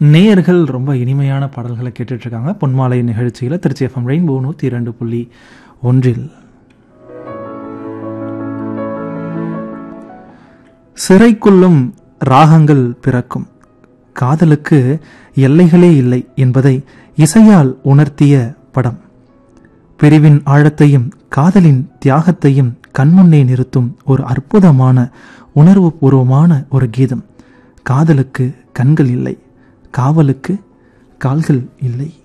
நேயர்கள் ரொம்ப இனிமையான பாடல்களை கேட்டுட்டு இருக்காங்க பொன்மாலை நிகழ்ச்சியில் திருச்சி எஃப்எம் ரெயின்போ நூற்றி இரண்டு புள்ளி ஒன்றில் சிறைக்குள்ளும் ராகங்கள் பிறக்கும் காதலுக்கு எல்லைகளே இல்லை என்பதை இசையால் உணர்த்திய படம் பிரிவின் ஆழத்தையும் காதலின் தியாகத்தையும் கண்முன்னே நிறுத்தும் ஒரு அற்புதமான உணர்வு பூர்வமான ஒரு கீதம் காதலுக்கு கண்கள் இல்லை காவலுக்கு கால்கள் இல்லை